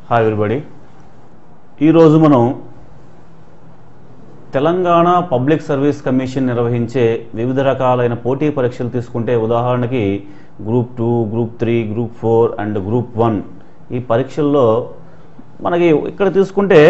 hi everybody ఈరోజు మనం Telangana public service commission నిర్వహించే వివిధ రకాలైన పోటీ పరీక్షలు తీసుకుంటే ఉదాహరణకి group two group three group four and group one ఈ పరీక్షల్లో మనకి ఇక్కడ తీసుకుంటే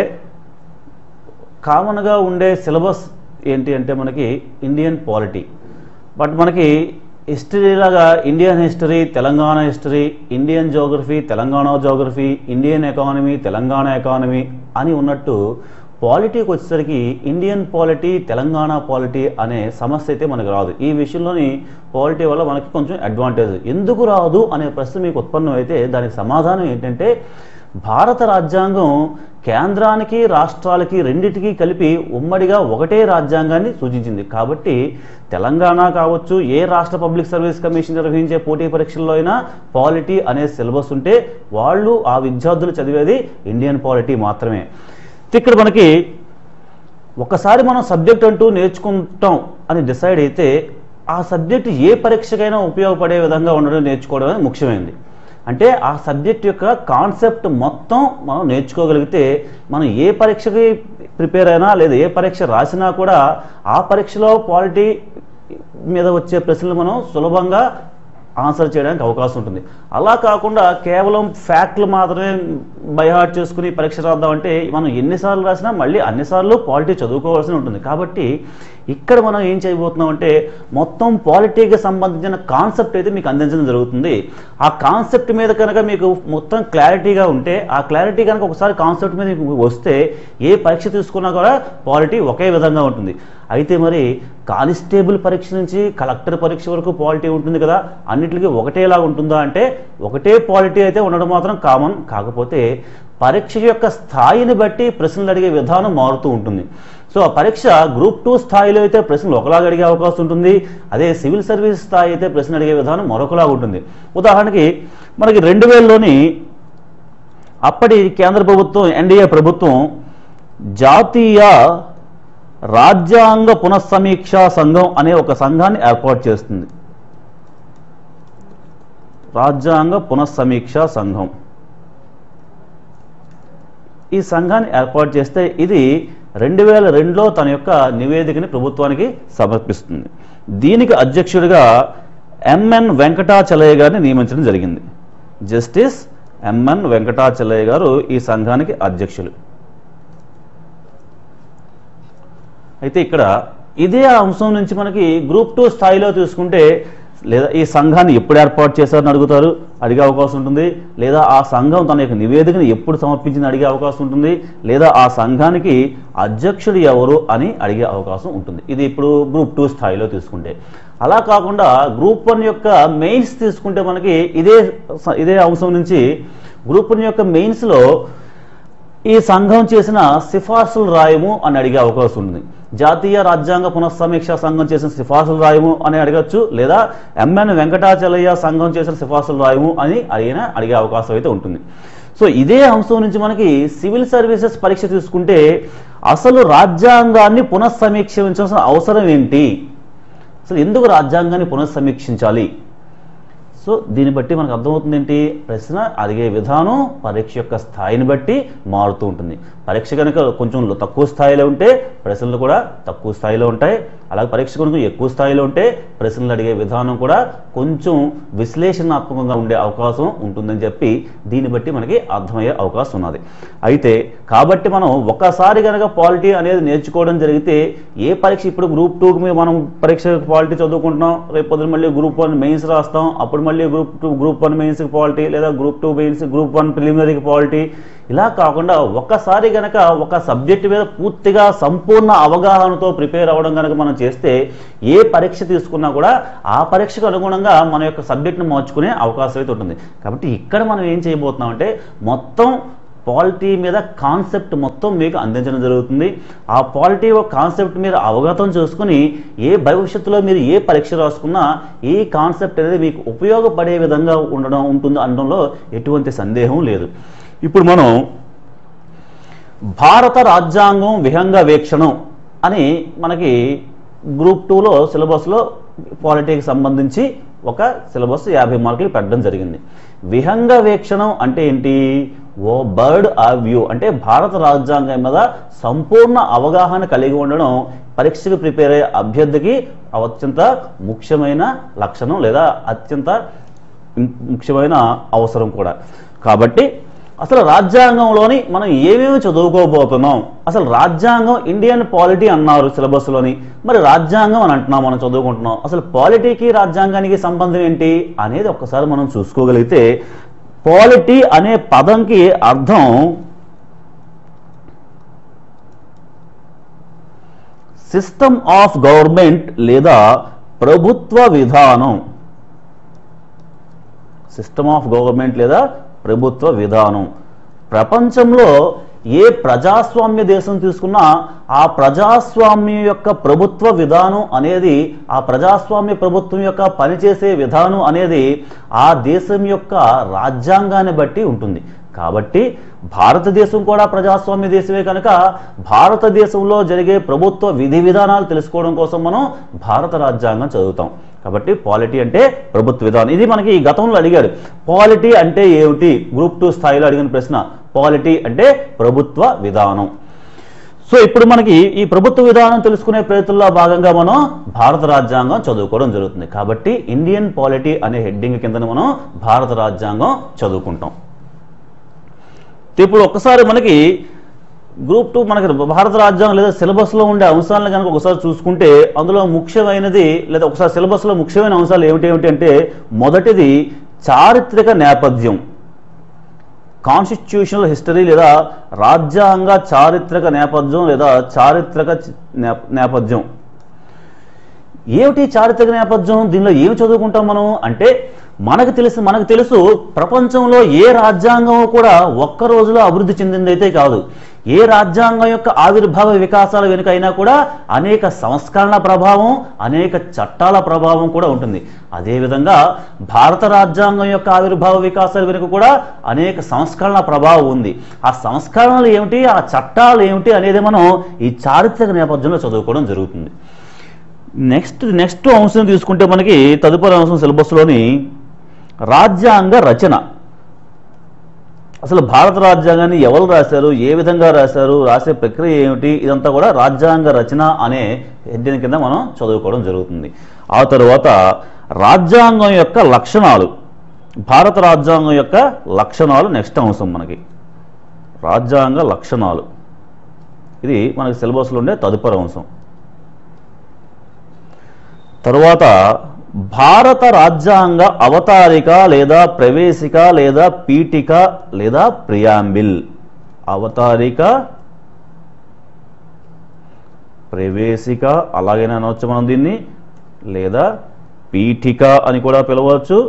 కామన్గా ఉండే సిలబస్ ఏంటి అంటే మనకి ఇండియన్ పాలిటీ బట్ మనకి హిస్టరీ లాగా Indian history Telangana history Indian geography Telangana geography Indian economy Telangana economy అని ఉన్నట్టు పాలిటీకి వచ్చేసరికి ఇండియన్ పాలిటీ తెలంగాణ పాలిటీ అనే సమస్య అయితే మనకు రాదు ఈ విషయంలోని పాలిటీ వల్ల మనకి కొంచెం అడ్వాంటేజ్ ఎందుకు రాదు అనే ప్రశ్న మీకు ఉత్పన్నం అయితే దానికి సమాధానం ఏంటంటే భారత రాజ్యాంగం కేంద్రానికి రాష్ట్రాలకి రెండిటికి కలిపి ఉమ్మడిగా ఒకటే రాజ్యాంగాన్ని సూచించింది కాబట్టి తెలంగాణ కావచ్చు ఏ రాష్ట్ర పబ్లిక్ సర్వీస్ కమిషన్ నిర్వహించే పోటీ పరీక్షల్లో అయినా పాలిటీ అనే సిలబస్ ఉంటే వాళ్ళు ఆ విద్యార్థులు చదివేది ఇండియన్ పాలిటీ మాత్రమే ఇక్కడ మనకి ఒకసారి మనం సబ్జెక్ట్ అంటూ నేర్చుకుంటాం అని డిసైడ్ అయితే ఆ సబ్జెక్ట్ ఏ పరీక్షకైనా ఉపయోగపడే విధంగా ఉండడం నేర్చుకోవడం అనేది ముఖ్యమైనది అంటే ఆ సబ్జెక్ట్ యొక్క కాన్సెప్ట్ మొత్తం మనం నేర్చుకోగలిగితే మనం ఏ పరీక్షకి ప్రిపేర్ అయినా లేదా ఏ పరీక్ష రాసినా కూడా ఆ పరీక్షలో పాలిటీ మీద వచ్చే ప్రశ్నలు మనం సులభంగా ఆన్సర్ చేయడానికి అవకాశం ఉంటుంది అలా కాకుండా కేవలం ఫ్యాక్ట్లు మాత్రమే బైహార్ట్ చేసుకుని పరీక్ష రాద్దామంటే మనం ఎన్నిసార్లు రాసినా మళ్ళీ అన్నిసార్లు పాలిటీ చదువుకోవాల్సి ఉంటుంది కాబట్టి ఇక్కడ మనం ఏం చేయబోతున్నాం అంటే మొత్తం పాలిటీకి సంబంధించిన కాన్సెప్ట్ అయితే మీకు అందించడం జరుగుతుంది ఆ కాన్సెప్ట్ మీద కనుక మీకు మొత్తం క్లారిటీగా ఉంటే ఆ క్లారిటీ కనుక ఒకసారి కాన్సెప్ట్ మీద మీకు వస్తే ఏ పరీక్ష తీసుకున్నా కూడా పాలిటీ ఒకే విధంగా ఉంటుంది అయితే మరి కానిస్టేబుల్ పరీక్ష నుంచి కలెక్టర్ పరీక్ష వరకు పాలిటీ ఉంటుంది కదా అన్నిటికీ ఒకటేలా ఉంటుందా అంటే ఒకటే పాలిటీ అయితే ఉండడం మాత్రం కామన్ కాకపోతే పరీక్ష యొక్క స్థాయిని బట్టి ప్రశ్నలు అడిగే విధానం మారుతూ ఉంటుంది సో ఆ పరీక్ష గ్రూప్ టూ స్థాయిలో అయితే ప్రశ్నలు ఒకలాగా అడిగే అవకాశం ఉంటుంది అదే సివిల్ సర్వీస్ స్థాయి అయితే ప్రశ్న అడిగే విధానం మరొకలాగా ఉంటుంది ఉదాహరణకి మనకి రెండు వేలలోని అప్పటి కేంద్ర ప్రభుత్వం ఎన్డీఏ ప్రభుత్వం జాతీయ రాజ్యాంగ పునఃసమీక్షా సంఘం అనే ఒక సంఘాన్ని ఏర్పాటు చేస్తుంది రాజ్యాంగ పునఃసమీక్షా సంఘం ఈ సంఘాన్ని ఏర్పాటు చేస్తే ఇది రెండు వేల రెండులో తన యొక్క నివేదికని ప్రభుత్వానికి సమర్పిస్తుంది దీనికి అధ్యక్షుడిగా ఎంఎన్ వెంకటాచలయ్య గారిని నియమించడం జరిగింది జస్టిస్ ఎంఎన్ వెంకటాచలయ్య గారు ఈ సంఘానికి అధ్యక్షులు అయితే ఇక్కడ ఇదే అంశం నుంచి మనకి గ్రూప్ టూ స్థాయిలో తీసుకుంటే లేదా ఈ సంఘాన్ని ఎప్పుడు ఏర్పాటు చేశారని అడుగుతారు అడిగే అవకాశం ఉంటుంది లేదా ఆ సంఘం తన యొక్క నివేదికను ఎప్పుడు సమర్పించింది అడిగే అవకాశం ఉంటుంది లేదా ఆ సంఘానికి అధ్యక్షుడు ఎవరు అని అడిగే అవకాశం ఉంటుంది ఇది ఇప్పుడు గ్రూప్ టూ స్థాయిలో తీసుకుంటే అలా కాకుండా గ్రూప్ వన్ యొక్క మెయిన్స్ తీసుకుంటే మనకి ఇదే స- ఇదే అంశం నుంచి గ్రూప్ వన్ యొక్క మెయిన్స్లో ఈ సంఘం చేసిన సిఫార్సులు రాయము అని అడిగే అవకాశం ఉంది జాతీయ రాజ్యాంగ పునఃసమీక్ష సంఘం చేసిన సిఫార్సులు రాయము అని అడగచ్చు లేదా ఎంఎన్ వెంకటాచలయ్య సంఘం చేసిన సిఫార్సులు రాయము అని అడిగిన అడిగే అవకాశం అయితే ఉంటుంది సో ఇదే అంశం నుంచి మనకి సివిల్ సర్వీసెస్ పరీక్ష తీసుకుంటే అసలు రాజ్యాంగాన్ని పునఃసమీక్షించాల్సిన అవసరం ఏంటి అసలు ఎందుకు రాజ్యాంగాన్ని పునఃసమీక్షించాలి సో దీన్ని బట్టి మనకు అర్థమవుతుంది ఏంటి ప్రశ్న అడిగే విధానం పరీక్ష యొక్క స్థాయిని బట్టి మారుతూ ఉంటుంది పరీక్ష కనుక కొంచెం లో- తక్కువ స్థాయిలో ఉంటే ప్రశ్నలు కూడా తక్కువ స్థాయిలో ఉంటాయి అలాగే పరీక్ష కనుక ఎక్కువ స్థాయిలో ఉంటే ప్రశ్నలు అడిగే విధానం కూడా కొంచెం విశ్లేషణాత్మకంగా ఉండే అవకాశం ఉంటుందని చెప్పి దీన్ని బట్టి మనకి అర్థమయ్యే అవకాశం ఉన్నది అయితే కాబట్టి మనం ఒక్కసారి కనుక పాలిటీ అనేది నేర్చుకోవడం జరిగితే ఏ పరీక్ష ఇప్పుడు గ్రూప్ టూకి మీద మనం పరీక్ష పాలిటీ చదువుకుంటున్నాం రేపు పొద్దున మళ్ళీ గ్రూప్ వన్ మెయిన్స్ రాస్తాం అప్పుడు మళ్ళీ గ్రూప్ టూ గ్రూప్ వన్ మెయిన్స్కి పాలిటీ లేదా group two mains group one ప్రిలిమినరీకి పాలిటీ ఇలా కాకుండా ఒక్కసారి గనక ఒక సబ్జెక్ట్ మీద పూర్తిగా సంపూర్ణ అవగాహనతో ప్రిపేర్ అవ్వడం కనుక మనం చేస్తే ఏ పరీక్ష తీసుకున్నా కూడా ఆ పరీక్షకు అనుగుణంగా మన యొక్క సబ్జెక్ట్ని మార్చుకునే అవకాశం అయితే ఉంటుంది కాబట్టి ఇక్కడ మనం ఏం చేయబోతున్నాం అంటే మొత్తం పాలిటీ మీద కాన్సెప్ట్ మొత్తం మీకు అందించడం జరుగుతుంది ఆ పాలిటీ ఒక కాన్సెప్ట్ మీద అవగతం చేసుకుని ఏ భవిష్యత్తులో మీరు ఏ పరీక్ష రాసుకున్నా ఈ కాన్సెప్ట్ అనేది మీకు ఉపయోగపడే విధంగా ఉండడం ఉంటుంది అనడంలో ఎటువంటి సందేహం లేదు ఇప్పుడు మనం భారత రాజ్యాంగం విహంగ వీక్షణం అని మనకి గ్రూప్ టూలో సిలబస్లో పాలిటీకి సంబంధించి ఒక సిలబస్ యాభై మార్కులు పెట్టడం జరిగింది విహంగ వీక్షణం అంటే ఏంటి ఓ బర్డ్ ఆ వ్యూ అంటే భారత రాజ్యాంగం మీద సంపూర్ణ అవగాహన కలిగి ఉండడం పరీక్షకు ప్రిపేర్ అయ్యే అభ్యర్థికి అత్యంత ముఖ్యమైన లక్షణం లేదా అత్యంత ముఖ్యమైన అవసరం కూడా కాబట్టి అసలు రాజ్యాంగంలోని మనం ఏమేమి చదువుకోబోతున్నాం అసలు రాజ్యాంగం ఇండియన్ పాలిటీ అన్నారు సిలబస్లోని మరి రాజ్యాంగం అని అంటున్నాం మనం చదువుకుంటున్నాం అసలు పాలిటీకి రాజ్యాంగానికి సంబంధం ఏంటి అనేది ఒక్కసారి మనం చూసుకోగలిగితే పాలిటీ అనే పదంకి అర్థం సిస్టమ్ ఆఫ్ గవర్నమెంట్ లేదా ప్రభుత్వ విధానం సిస్టమ్ ఆఫ్ గవర్నమెంట్ లేదా ప్రభుత్వ విధానం ప్రపంచంలో ఏ ప్రజాస్వామ్య దేశం తీసుకున్నా ఆ ప్రజాస్వామ్యం యొక్క ప్రభుత్వ విధానం అనేది ఆ ప్రజాస్వామ్య ప్రభుత్వం యొక్క పనిచేసే విధానం అనేది ఆ దేశం యొక్క రాజ్యాంగాన్ని బట్టి ఉంటుంది కాబట్టి భారతదేశం కూడా ప్రజాస్వామ్య దేశమే కనుక భారతదేశంలో జరిగే ప్రభుత్వ విధి విధానాలు తెలుసుకోవడం కోసం మనం భారత రాజ్యాంగం చదువుతాం కాబట్టి పాలిటీ అంటే ప్రభుత్వ విధానం ఇది మనకి ఈ గతంలో అడిగాడు పాలిటీ అంటే ఏమిటి గ్రూప్ టూ స్థాయిలో అడిగిన ప్రశ్న పాలిటీ అంటే ప్రభుత్వ విధానం సో ఇప్పుడు మనకి ఈ ప్రభుత్వ విధానం తెలుసుకునే ప్రయత్నంలో భాగంగా మనం భారత రాజ్యాంగం చదువుకోవడం జరుగుతుంది కాబట్టి ఇండియన్ పాలిటీ అనే హెడ్డింగ్ కింద మనం భారత రాజ్యాంగం చదువుకుంటాం ఇప్పుడు ఒక్కసారి మనకి గ్రూప్ టూ మనకి భారత రాజ్యాంగం లేదా సిలబస్లో ఉండే అంశాలను కనుక ఒకసారి చూసుకుంటే అందులో ముఖ్యమైనది లేదా ఒకసారి సిలబస్లో ముఖ్యమైన అంశాలు ఏమిటి ఏమిటి అంటే మొదటిది చారిత్రక నేపథ్యం కాన్స్టిట్యూషనల్ హిస్టరీ లేదా రాజ్యాంగ చారిత్రక నేపథ్యం లేదా చారిత్రక చి- నే- నేపథ్యం ఏమిటి చారిత్రక నేపథ్యం దీనిలో ఏమి చదువుకుంటాం మనం అంటే మనకు తెలుసు మనకు తెలుసు ప్రపంచంలో ఏ రాజ్యాంగం కూడా ఒక్క రోజులో అభివృద్ధి చెందిందైతే కాదు ఏ రాజ్యాంగం యొక్క ఆవిర్భావ వికాసాల వెనుక అయినా కూడా అనేక సంస్కరణ ప్రభావం అనేక చట్టాల ప్రభావం కూడా ఉంటుంది అదేవిధంగా భారత రాజ్యాంగం యొక్క ఆవిర్భావ వికాసాల వెనుక కూడా అనేక సంస్కరణ ప్రభావం ఉంది ఆ సంస్కరణలు ఏమిటి ఆ చట్టాలు ఏమిటి అనేది మనం ఈ చారిత్రక నేపథ్యంలో చదువుకోవడం జరుగుతుంది నెక్స్ట్ నెక్స్ట్ అంశం తీసుకుంటే మనకి తదుపరి అంశం సిలబస్లోని రాజ్యాంగ రచన అసలు భారత రాజ్యాంగాన్ని ఎవరు రాశారు ఏ విధంగా రాశారు రాసే ప్రక్రియ ఏమిటి ఇదంతా కూడా రాజ్యాంగ రచన అనే హెడ్డింగ్ కింద మనం చదువుకోవడం జరుగుతుంది ఆ తరువాత రాజ్యాంగం యొక్క లక్షణాలు భారత రాజ్యాంగం యొక్క లక్షణాలు నెక్స్ట్ అంశం మనకి రాజ్యాంగ లక్షణాలు ఇది మనకి సిలబస్లో ఉండే తదుపరి అంశం తరువాత భారత రాజ్యాంగ అవతారిక లేదా ప్రవేశిక లేదా పీఠిక లేదా ప్రియాంబిల్ అవతారిక ప్రవేశిక అలాగైనా అనవచ్చు మనం దీన్ని లేదా పీఠిక అని కూడా పిలవచ్చు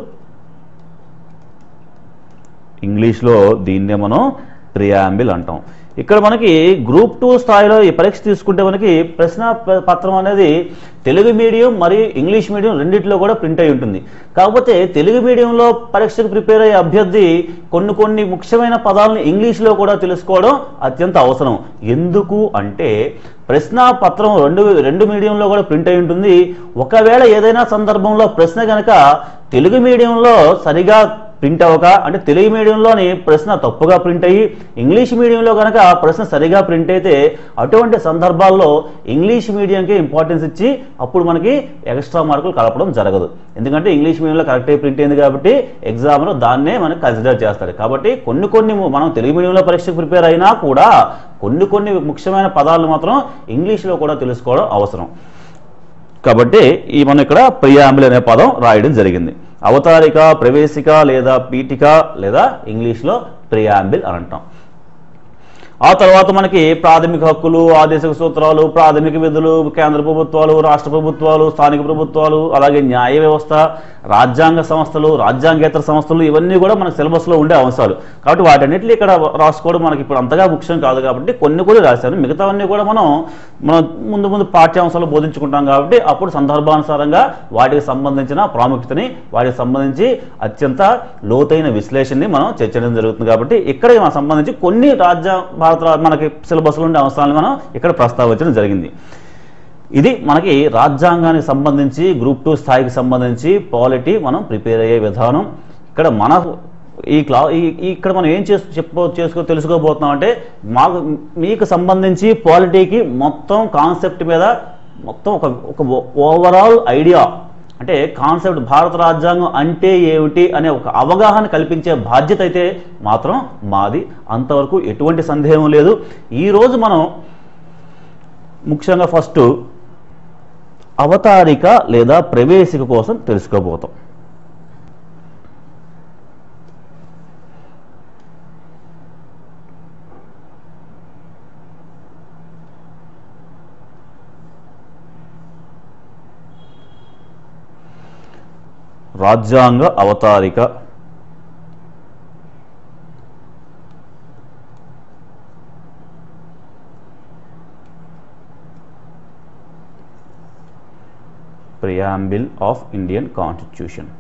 ఇంగ్లీష్లో దీన్నే మనం ప్రియాంబిల్ అంటాం ఇక్కడ మనకి గ్రూప్ టూ స్థాయిలో ఈ పరీక్ష తీసుకుంటే మనకి ప్రశ్న ప- పత్రం అనేది తెలుగు మీడియం మరియు ఇంగ్లీష్ మీడియం రెండిట్లో కూడా ప్రింట్ అయి ఉంటుంది కాకపోతే తెలుగు మీడియంలో పరీక్షకు ప్రిపేర్ అయ్యే అభ్యర్థి కొన్ని కొన్ని ముఖ్యమైన పదాలను ఇంగ్లీష్లో కూడా తెలుసుకోవడం అత్యంత అవసరం ఎందుకు అంటే ప్రశ్న పత్రం రెండు రెండు మీడియంలో కూడా ప్రింట్ అయి ఉంటుంది ఒకవేళ ఏదైనా సందర్భంలో ప్రశ్న కనుక తెలుగు మీడియంలో సరిగా ప్రింట్ అవ్వక అంటే తెలుగు మీడియంలోని ప్రశ్న తప్పుగా ప్రింట్ అయ్యి ఇంగ్లీష్ మీడియంలో కనుక ప్రశ్న సరిగా ప్రింట్ అయితే అటువంటి సందర్భాల్లో ఇంగ్లీష్ మీడియంకి ఇంపార్టెన్స్ ఇచ్చి అప్పుడు మనకి ఎక్స్ట్రా మార్కులు కలపడం జరగదు ఎందుకంటే ఇంగ్లీష్ మీడియంలో కరెక్ట్ అయి ప్రింట్ అయింది కాబట్టి ఎగ్జామ్లో దాన్నే మనకి కన్సిడర్ చేస్తారు కాబట్టి కొన్ని కొన్ని మనం తెలుగు మీడియంలో పరీక్షకు ప్రిపేర్ అయినా కూడా కొన్ని కొన్ని ముఖ్యమైన పదాలు మాత్రం ఇంగ్లీష్లో కూడా తెలుసుకోవడం అవసరం కాబట్టి ఈ మనం ఇక్కడ ప్రియాంబుల్ అనే పదం రాయడం జరిగింది అవతారిక ప్రవేశిక లేదా పీఠిక లేదా ఇంగ్లీష్లో ప్రియాంబిల్ అని అంటాం ఆ తర్వాత మనకి ప్రాథమిక హక్కులు ఆదేశక సూత్రాలు ప్రాథమిక విధులు కేంద్ర ప్రభుత్వాలు రాష్ట్ర ప్రభుత్వాలు స్థానిక ప్రభుత్వాలు అలాగే న్యాయ వ్యవస్థ రాజ్యాంగ సంస్థలు రాజ్యాంగేతర సంస్థలు ఇవన్నీ కూడా మన సిలబస్లో ఉండే అంశాలు కాబట్టి వాటన్నిటిని ఇక్కడ రాసుకోవడం మనకి ఇప్పుడు అంతగా ముఖ్యం కాదు కాబట్టి కొన్ని కూడా రాశాను మిగతావన్నీ కూడా మనం మనం ముందు ముందు పాఠ్యాంశాలు బోధించుకుంటాం కాబట్టి అప్పుడు సందర్భానుసారంగా వాటికి సంబంధించిన ప్రాముఖ్యతని వాటికి సంబంధించి అత్యంత లోతైన విశ్లేషణని మనం చర్చించడం జరుగుతుంది కాబట్టి ఇక్కడ మనకు సంబంధించి కొన్ని రాజ్య భారత రా- మనకి సిలబస్లో ఉండే అంశాలను మనం ఇక్కడ ప్రస్తావించడం జరిగింది ఇది మనకి రాజ్యాంగానికి సంబంధించి గ్రూప్ టూ స్థాయికి సంబంధించి పాలిటీ మనం ప్రిపేర్ అయ్యే విధానం ఇక్కడ మన ఈ క్లా ఈ ఈ- ఇక్కడ మనం ఏం చేసు చెప్పు చేసుకో తెలుసుకోబోతున్నాం అంటే మాకు మీకు సంబంధించి పాలిటీకి మొత్తం కాన్సెప్ట్ మీద మొత్తం ఒక ఒక ఓవరాల్ ఐడియా అంటే కాన్సెప్ట్ భారత రాజ్యాంగం అంటే ఏమిటి అనే ఒక అవగాహన కల్పించే బాధ్యత అయితే మాత్రం మాది అంతవరకు ఎటువంటి సందేహం లేదు ఈరోజు మనం ముఖ్యంగా ఫస్ట్ అవతారిక లేదా ప్రవేశిక కోసం తెలుసుకోబోతాం రాజ్యాంగ అవతారిక ప్రియాంబిల్ ఆఫ్ ఇండియన్ కాన్స్టిట్యూషన్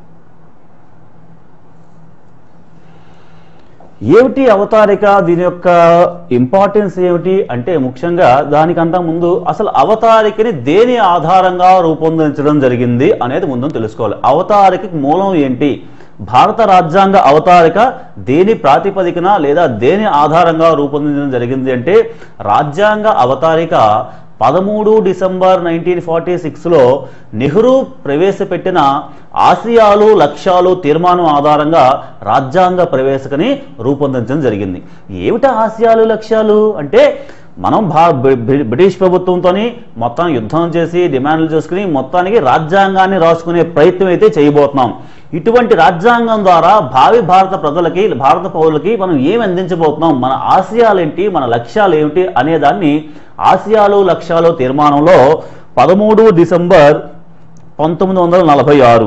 ఏమిటి అవతారిక దీని యొక్క ఇంపార్టెన్స్ ఏమిటి అంటే ముఖ్యంగా దానికంతా ముందు అసలు అవతారికని దేని ఆధారంగా రూపొందించడం జరిగింది అనేది ముందు తెలుసుకోవాలి అవతారిక మూలం ఏంటి భారత రాజ్యాంగ అవతారిక దేని ప్రాతిపదికన లేదా దేని ఆధారంగా రూపొందించడం జరిగింది అంటే రాజ్యాంగ అవతారిక పదమూడు డిసెంబర్ నైన్టీన్ ఫార్టీ సిక్స్లో నెహ్రూ ప్రవేశపెట్టిన ఆసియాలు లక్ష్యాలు తీర్మానం ఆధారంగా రాజ్యాంగ ప్రవేశకని రూపొందించడం జరిగింది ఏమిటా ఆసియాలు లక్ష్యాలు అంటే మనం భా బ్రి- బ్రి- బ్రిటిష్ ప్రభుత్వంతోని మొత్తం యుద్ధం చేసి డిమాండ్లు చేసుకుని మొత్తానికి రాజ్యాంగాన్ని రాసుకునే ప్రయత్నం అయితే చేయబోతున్నాం ఇటువంటి రాజ్యాంగం ద్వారా భావి భారత ప్రజలకి భారత పౌరులకి మనం ఏమి అందించబోతున్నాం మన ఆశయాలు ఏంటి మన లక్ష్యాలు ఏమిటి అనే దాన్ని ఆసియాలు లక్ష్యాలు తీర్మానంలో పదమూడు డిసెంబర్ పంతొమ్మిది వందల నలభై ఆరు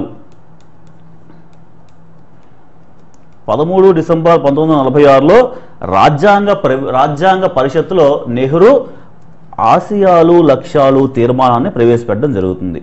పదమూడు డిసెంబర్ పంతొమ్మిది వందల నలభై ఆరులో రాజ్యాంగ ప్ర- రాజ్యాంగ పరిషత్తులో నెహ్రూ ఆసియాలు లక్ష్యాలు తీర్మానాన్ని ప్రవేశపెట్టడం జరుగుతుంది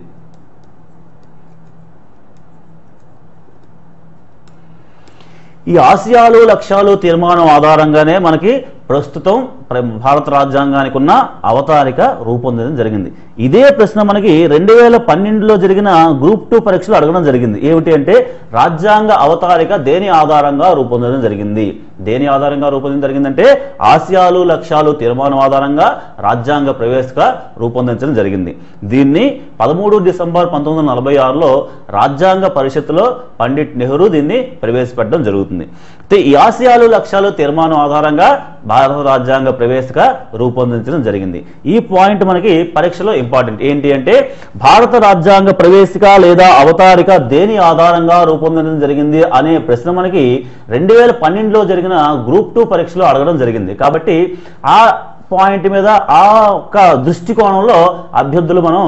ఈ ఆసియాలు లక్ష్యాలు తీర్మానం ఆధారంగానే మనకి ప్రస్తుతం ప్ర- భారత రాజ్యాంగానికి ఉన్న అవతారిక రూపొందడం జరిగింది ఇదే ప్రశ్న మనకి రెండు వేల పన్నెండులో జరిగిన గ్రూప్ టూ పరీక్షలో అడగడం జరిగింది ఏమిటి అంటే రాజ్యాంగ అవతారిక దేని ఆధారంగా రూపొందడం జరిగింది దేని ఆధారంగా రూపొందడం జరిగిందంటే ఆసియాలు లక్ష్యాలు తీర్మానం ఆధారంగా రాజ్యాంగ ప్రవేశక రూపొందించడం జరిగింది దీన్ని పదమూడు డిసెంబర్ పంతొమ్మిది వందల నలభై ఆరులో రాజ్యాంగ పరిషత్తులో పండిట్ నెహ్రూ దీన్ని ప్రవేశపెట్టడం జరుగుతుంది అయితే ఈ ఆసియాలు లక్ష్యాలు తీర్మానం ఆధారంగా భారత రాజ్యాంగ ప్రవేశక రూపొందించడం జరిగింది ఈ పాయింట్ మనకి పరీక్షలో ఇంపార్టెంట్ ఏంటి అంటే భారత రాజ్యాంగ ప్రవేశిక లేదా అవతారిక దేని ఆధారంగా రూపొందించడం జరిగింది అనే ప్రశ్న మనకి రెండు వేల పన్నెండులో జరిగిన గ్రూప్ టూ పరీక్షలో అడగడం జరిగింది కాబట్టి ఆ పాయింట్ మీద ఆ ఒక్క దృష్టికోణంలో అభ్యర్థులు మనం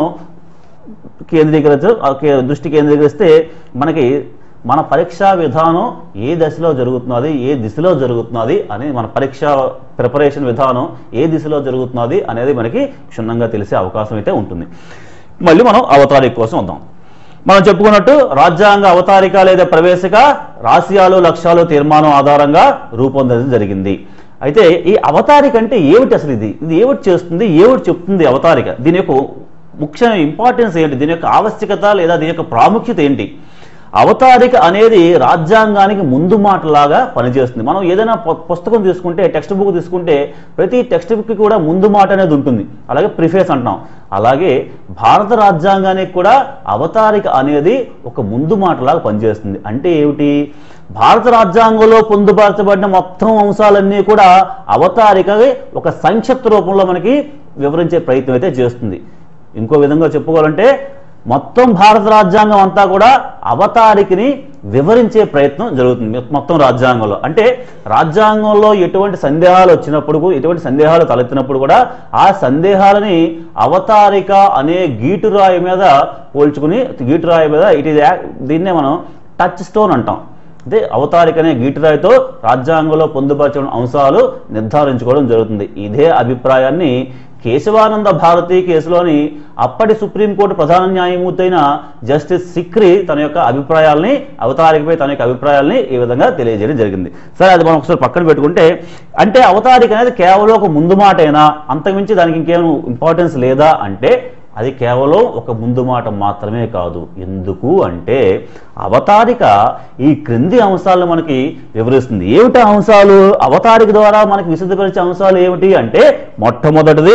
కేంద్రీకరించ ఆ కే- దృష్టి కేంద్రీకరిస్తే మనకి మన పరీక్షా విధానం ఏ దశలో జరుగుతున్నది ఏ దిశలో జరుగుతున్నది అని మన పరీక్ష ప్రిపరేషన్ విధానం ఏ దిశలో జరుగుతున్నది అనేది మనకి క్షుణ్ణంగా తెలిసే అవకాశం అయితే ఉంటుంది మళ్ళీ మనం అవతారిక కోసం వద్దాం మనం చెప్పుకున్నట్టు రాజ్యాంగ అవతారిక లేదా ప్రవేశిక రాశియాలు లక్ష్యాలు తీర్మానం ఆధారంగా రూపొందడం జరిగింది అయితే ఈ అవతారిక అంటే ఏమిటి అసలు ఇది ఇది ఏమిటి చేస్తుంది ఏమిటి చెప్తుంది అవతారిక దీని యొక్క ముఖ్య ఇంపార్టెన్స్ ఏంటి దీని యొక్క ఆవశ్యకత లేదా దీని యొక్క ప్రాముఖ్యత ఏంటి అవతారిక అనేది రాజ్యాంగానికి ముందు మాటలాగా పనిచేస్తుంది మనం ఏదైనా పు- పుస్తకం తీసుకుంటే టెక్స్ట్ బుక్ తీసుకుంటే ప్రతి టెక్స్ట్ బుక్ కూడా ముందు మాట అనేది ఉంటుంది అలాగే ప్రిఫేస్ అంటాం అలాగే భారత రాజ్యాంగానికి కూడా అవతారిక అనేది ఒక ముందు మాటలాగా పనిచేస్తుంది అంటే ఏమిటి భారత రాజ్యాంగంలో పొందుపరచబడిన మొత్తం అంశాలన్నీ కూడా అవతారిక ఒక సంక్షిప్త రూపంలో మనకి వివరించే ప్రయత్నం అయితే చేస్తుంది ఇంకో విధంగా చెప్పుకోవాలంటే మొత్తం భారత రాజ్యాంగం అంతా కూడా అవతారికని వివరించే ప్రయత్నం జరుగుతుంది మొత్తం రాజ్యాంగంలో అంటే రాజ్యాంగంలో ఎటువంటి సందేహాలు వచ్చినప్పుడు కూ- ఎటువంటి సందేహాలు తలెత్తినప్పుడు కూడా ఆ సందేహాలని అవతారిక అనే గీటురాయి మీద పోల్చుకుని గీటురాయి మీద ఇట్ ఈజ్ దీన్నే మనం టచ్ స్టోన్ అంటాం అంటే అవతారిక అనే గీటురాయితో రాజ్యాంగంలో పొందుపరచిన అంశాలు నిర్ధారించుకోవడం జరుగుతుంది ఇదే అభిప్రాయాన్ని కేశవానంద భారతి కేసులోని అప్పటి సుప్రీంకోర్టు ప్రధాన న్యాయమూర్తి అయిన జస్టిస్ సిక్రి తన యొక్క అభిప్రాయాల్ని అవతారికపై తన యొక్క అభిప్రాయాల్ని ఈ విధంగా తెలియజేయడం జరిగింది సరే అది మనం ఒకసారి పక్కన పెట్టుకుంటే అంటే అవతారిక అనేది కేవలం ఒక ముందు మాటైనా అంతకుమించి దానికి ఇంకేం ఇంపార్టెన్స్ లేదా అంటే అది కేవలం ఒక ముందు మాట మాత్రమే కాదు ఎందుకు అంటే అవతారిక ఈ క్రింది అంశాలను మనకి వివరిస్తుంది ఏమిటి ఆ అంశాలు అవతారిక ద్వారా మనకి విశదపరిచే అంశాలు ఏమిటి అంటే మొట్టమొదటిది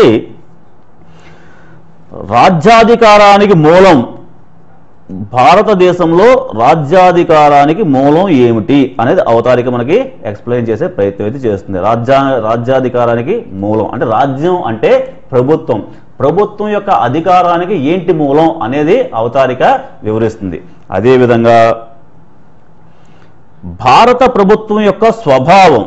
రాజ్యాధికారానికి మూలం భారతదేశంలో రాజ్యాధికారానికి మూలం ఏమిటి అనేది అవతారిక మనకి ఎక్స్ప్లెయిన్ చేసే ప్రయత్నం అయితే చేస్తుంది రాజ్యా రాజ్యాధికారానికి మూలం అంటే రాజ్యం అంటే ప్రభుత్వం ప్రభుత్వం యొక్క అధికారానికి ఏంటి మూలం అనేది అవతారిక వివరిస్తుంది అదేవిధంగా భారత ప్రభుత్వం యొక్క స్వభావం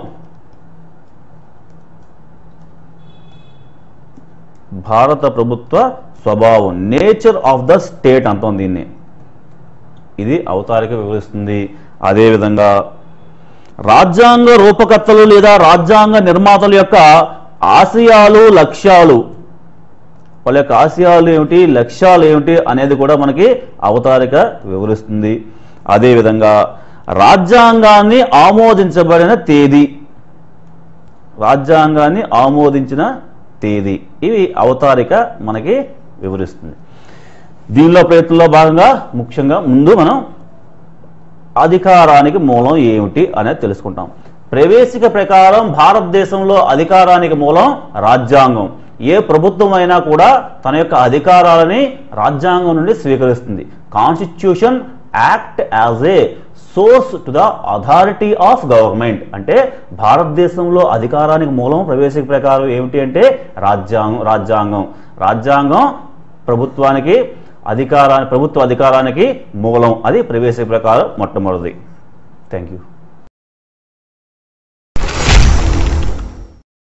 భారత ప్రభుత్వ స్వభావం నేచర్ ఆఫ్ ద స్టేట్ అంటాం దీన్ని ఇది అవతారిక వివరిస్తుంది అదేవిధంగా రాజ్యాంగ రూపకర్తలు లేదా రాజ్యాంగ నిర్మాతల యొక్క ఆశయాలు లక్ష్యాలు వాళ్ళ యొక్క ఆశయాలు ఏమిటి లక్ష్యాలు ఏమిటి అనేది కూడా మనకి అవతారిక వివరిస్తుంది అదేవిధంగా రాజ్యాంగాన్ని ఆమోదించబడిన తేదీ రాజ్యాంగాన్ని ఆమోదించిన తేదీ ఇవి అవతారిక మనకి వివరిస్తుంది దీనిలో ప్రయత్నంలో భాగంగా ముఖ్యంగా ముందు మనం అధికారానికి మూలం ఏమిటి అనేది తెలుసుకుంటాం ప్రవేశిక ప్రకారం భారతదేశంలో అధికారానికి మూలం రాజ్యాంగం ఏ ప్రభుత్వం అయినా కూడా తన యొక్క అధికారాలని రాజ్యాంగం నుండి స్వీకరిస్తుంది constitution act as a source to the authority of government అంటే భారతదేశంలో అధికారానికి మూలం ప్రవేశిక ప్రకారం ఏమిటి అంటే రాజ్యాంగం రాజ్యాంగం రాజ్యాంగం ప్రభుత్వానికి అధికారా ప్రభుత్వ అధికారానికి మూలం అది ప్రవేశిక ప్రకారం మొట్టమొదటిది థ్యాంక్ యూ